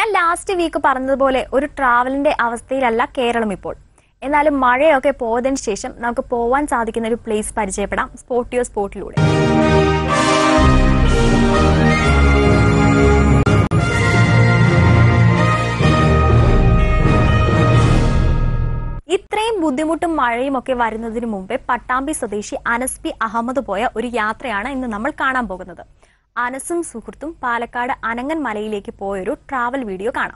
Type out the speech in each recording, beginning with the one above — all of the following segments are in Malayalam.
ലാസ്റ്റ് വീക്ക് പറഞ്ഞതുപോലെ ഒരു ട്രാവലിന്റെ അവസ്ഥയിലല്ല കേരളം ഇപ്പോൾ എന്നാലും മഴയൊക്കെ പോയതിനു ശേഷം നമുക്ക് പോവാൻ സാധിക്കുന്ന ഒരു പ്ലേസ് പരിചയപ്പെടാം സ്പോട്ടിയോ സ്പോട്ടിലൂടെ ഇത്രയും ബുദ്ധിമുട്ടും മഴയും ഒക്കെ വരുന്നതിന് മുമ്പേ പട്ടാമ്പി സ്വദേശി അനസ് പി അഹമ്മദ് പോയ ഒരു യാത്രയാണ് ഇന്ന് നമ്മൾ കാണാൻ പോകുന്നത് അനസും സുഹൃത്തും പാലക്കാട് അനങ്ങൻ മലയിലേക്ക് പോയൊരു ട്രാവൽ വീഡിയോ കാണാം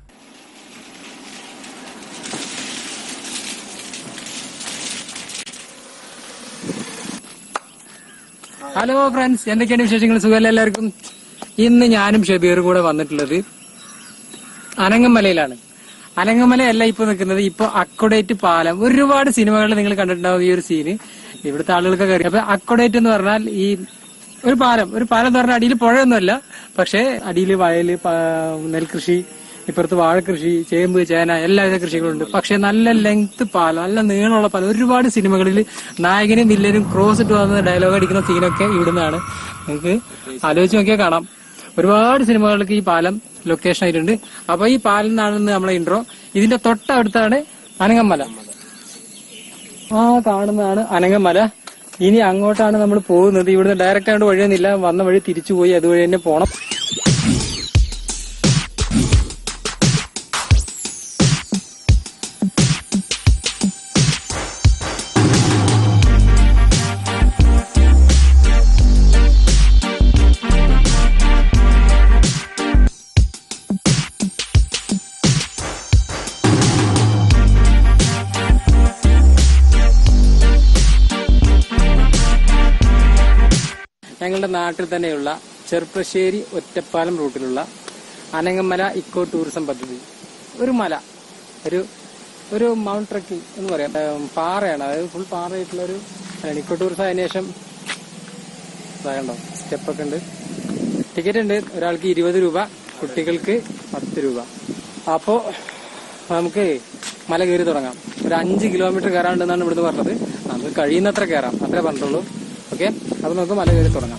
ഹലോ ഫ്രണ്ട്സ് എന്തൊക്കെയാണ് വിശേഷങ്ങൾ സുഖമല്ല എല്ലാവർക്കും ഇന്ന് ഞാനും ഷബീർ കൂടെ വന്നിട്ടുള്ളത് അനങ്ങമലയിലാണ് അനങ്ങമലയല്ല ഇപ്പൊ നിൽക്കുന്നത് ഇപ്പൊ അക്കൊഡേറ്റ് പാലം ഒരുപാട് സിനിമകളിൽ നിങ്ങൾ കണ്ടിട്ടുണ്ടാവും ഈ ഒരു സീന് ഇവിടുത്തെ ആളുകൾക്കൊക്കെ അറിയാം അപ്പൊ അക്കൊഡേറ്റ് എന്ന് പറഞ്ഞാൽ ഈ ഒരു പാലം ഒരു പാലം എന്ന് പറഞ്ഞാൽ അടിയിൽ പുഴയൊന്നുമല്ല പക്ഷേ അടിയിൽ വയല് പ- നെൽകൃഷി ഇപ്പുറത്ത് വാഴകൃഷി ചേമ്പ് ചേന എല്ലാവിധ കൃഷികളുണ്ട് പക്ഷെ നല്ല ലെങ്ത് പാലം നല്ല നീളമുള്ള പാലം ഒരുപാട് സിനിമകളിൽ നായകനും വില്ലനും ക്രോസ് ഇട്ട് വന്ന് ഡയലോഗ് അടിക്കുന്ന സീനൊക്കെ ഇവിടുന്നാണ് നിങ്ങൾക്ക് ആലോചിച്ച് നോക്കിയാൽ കാണാം ഒരുപാട് സിനിമകൾക്ക് ഈ പാലം ലൊക്കേഷൻ ആയിട്ടുണ്ട് അപ്പൊ ഈ പാലം എന്നാണ് നമ്മളെ ഇൻട്രോ ഇതിന്റെ തൊട്ടടുത്താണ് അനങ്ങമല ആ കാണുന്നതാണ് അനങ്ങമല ഇനി അങ്ങോട്ടാണ് നമ്മൾ പോകുന്നത് ഇവിടുന്ന് ഡയറക്റ്റ് ആയിട്ട് വഴിയൊന്നുമില്ല വന്ന വഴി തിരിച്ചു പോയി അതുവഴി തന്നെ പോണം ഞങ്ങളുടെ നാട്ടിൽ തന്നെയുള്ള ചെർപ്പശ്ശേരി ഒറ്റപ്പാലം റൂട്ടിലുള്ള അനങ്ങമല ഇക്കോ ടൂറിസം പദ്ധതി ഒരു മല ഒരു ഒരു മൗണ്ട് ട്രക്കിംഗ് എന്ന് പറയാം ഏം, പാറയാണ് അതായത് ഫുൾ പാറയായിട്ടുള്ള ഒരു മലയാണ്. ഇക്കോ ടൂറിസം അതിന് ശേഷം കണ്ടോ സ്റ്റെപ്പൊക്കെ ഉണ്ട് ടിക്കറ്റ് ഉണ്ട് ഒരാൾക്ക് ഇരുപത് രൂപ കുട്ടികൾക്ക് പത്ത് രൂപ അപ്പോ നമുക്ക് മല കയറി തുടങ്ങാം ഒരു അഞ്ച് കിലോമീറ്റർ കയറാണ്ടെന്നാണ് ഇവിടുന്ന് പറഞ്ഞത് നമുക്ക് കഴിയുന്നത്ര കയറാം അത്രേ പറഞ്ഞിട്ടുള്ളൂ ഓക്കെ അപ്പൊ നമുക്ക് മല കയറി തുടങ്ങാം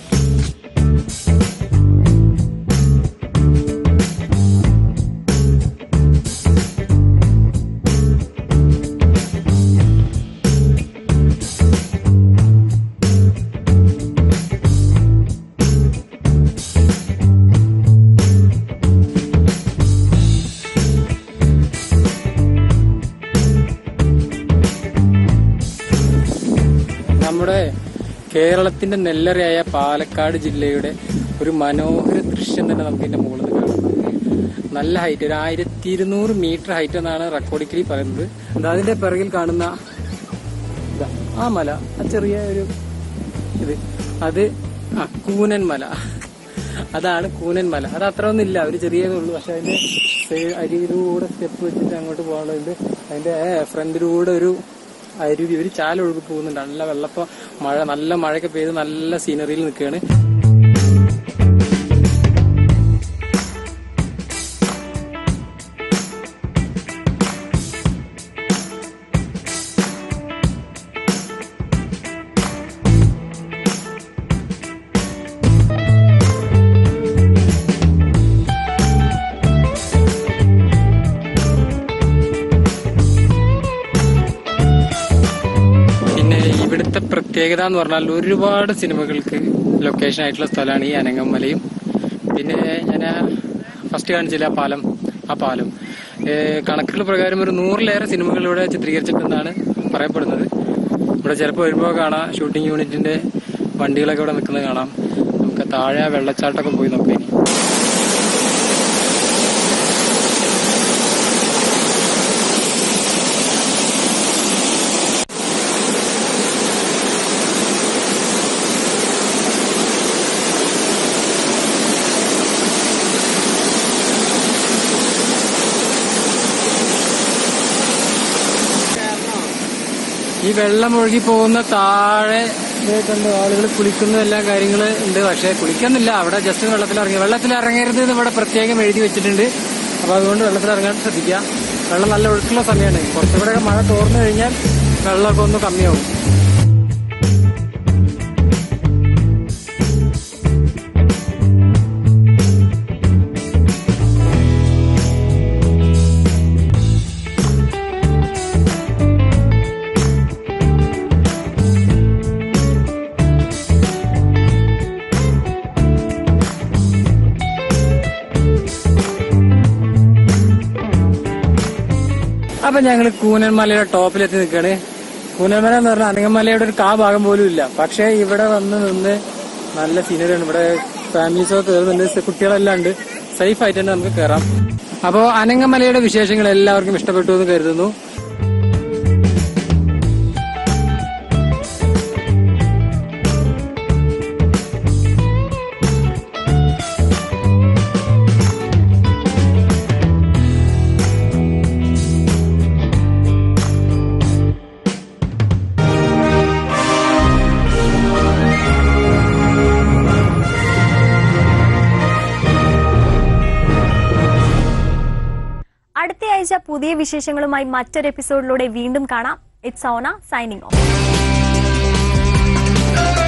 നമ്മുടെ കേരളത്തിന്റെ നെല്ലറയായ പാലക്കാട് ജില്ലയുടെ ഒരു മനോഹര ദൃശ്യം തന്നെ നമുക്ക് ഇതിന്റെ മുകളിൽ നിന്ന് കാണാം നല്ല ഹൈറ്റ് ഒരു ആയിരത്തി ഇരുന്നൂറ് മീറ്റർ ഹൈറ്റ് എന്നാണ് റെക്കോർഡിക്കലി പറയുന്നത് എന്താ അതിന്റെ പിറകിൽ കാണുന്ന ഇതാ, ആ മല ആ ചെറിയ ഒരു ഇത് അത് ആ കൂനൻ മല അതാണ് കൂനൻ മല അത് അത്ര ഒന്നും ഇല്ല ഒരു ചെറിയതേ ഉള്ളൂ പക്ഷെ അതിന്റെ സൈ- അരികിലൂടെ സ്റ്റെപ്പ് വെച്ചിട്ട് അങ്ങോട്ട് പോകാനുള്ളത് അതിന്റെ ഫ്രണ്ടിലൂടെ ഒരു അരുവി ഒരു ചാല ഒഴുകി പോകുന്നുണ്ട് നല്ല വെള്ളപ്പോ മഴ നല്ല മഴയൊക്കെ പെയ്ത് നല്ല സീനറിയിൽ നിൽക്കുകയാണ് പിന്നെ ഇവിടുത്തെ പ്രത്യേകത എന്ന് പറഞ്ഞാൽ ഒരുപാട് സിനിമകൾക്ക് ലൊക്കേഷൻ ആയിട്ടുള്ള സ്ഥലമാണ് ഈ അനങ്ങമലയും പിന്നെ ഞാൻ ഫസ്റ്റ് കാണിച്ചില്ല ആ പാലം ആ പാലം ഏഹ് കണക്കുകൾ പ്രകാരം ഒരു നൂറിലേറെ സിനിമകൾ ഇവിടെ ചിത്രീകരിച്ചിട്ടുണ്ടെന്നാണ് പറയപ്പെടുന്നത് ഇവിടെ ചിലപ്പോൾ വരുമ്പോൾ കാണാം ഷൂട്ടിംഗ് യൂണിറ്റിന്റെ വണ്ടികളൊക്കെ ഇവിടെ നിൽക്കുന്നത് കാണാം നമുക്ക് താഴെ ആ വെള്ളച്ചാട്ടമൊക്കെ പോയി നോക്കാം ഇനി ഈ വെള്ളം ഒഴുകി പോകുന്ന താഴെ കണ്ട് ആളുകൾ കുളിക്കുന്ന എല്ലാ കാര്യങ്ങളും ഉണ്ട് പക്ഷെ കുളിക്കുന്നില്ല അവിടെ ജസ്റ്റ് വെള്ളത്തിൽ ഇറങ്ങി വെള്ളത്തിൽ ഇറങ്ങരുത് എന്ന് ഇവിടെ പ്രത്യേകം എഴുതി വെച്ചിട്ടുണ്ട് അപ്പൊ അതുകൊണ്ട് വെള്ളത്തിൽ ഇറങ്ങാൻ ശ്രദ്ധിക്കുക വെള്ളം നല്ല ഒഴുക്കുള്ള സമയമാണ് കുറച്ചുകൂടെ മഴ തോർന്നു കഴിഞ്ഞാൽ വെള്ളമൊക്കെ ഒന്ന് കമ്മിയാവും അപ്പൊ ഞങ്ങൾ കൂനന്മലയുടെ ടോപ്പിലെത്തി നിൽക്കാണ് കൂനന്മല എന്ന് പറഞ്ഞാൽ അനങ്ങമലയുടെ ഒരു കാ ഭാഗം പോലും ഇല്ല പക്ഷെ ഇവിടെ വന്ന് നിന്ന് നല്ല സീനറിയാണ് ഇവിടെ ഫാമിലീസൊക്കെ കയറുന്നുണ്ട് കുട്ടികളെല്ലാം ഉണ്ട് സേഫ് ആയിട്ട് തന്നെ നമുക്ക് കയറാം അപ്പോ അനങ്ങമലയുടെ വിശേഷങ്ങൾ എല്ലാവർക്കും ഇഷ്ടപ്പെട്ടു എന്ന് കരുതുന്നു അടുത്തയാഴ്ച പുതിയ വിശേഷങ്ങളുമായി മറ്റൊരു എപ്പിസോഡിലൂടെ വീണ്ടും കാണാം ഇറ്റ്സ് ഓണ സൈനിങ് ഓഫ്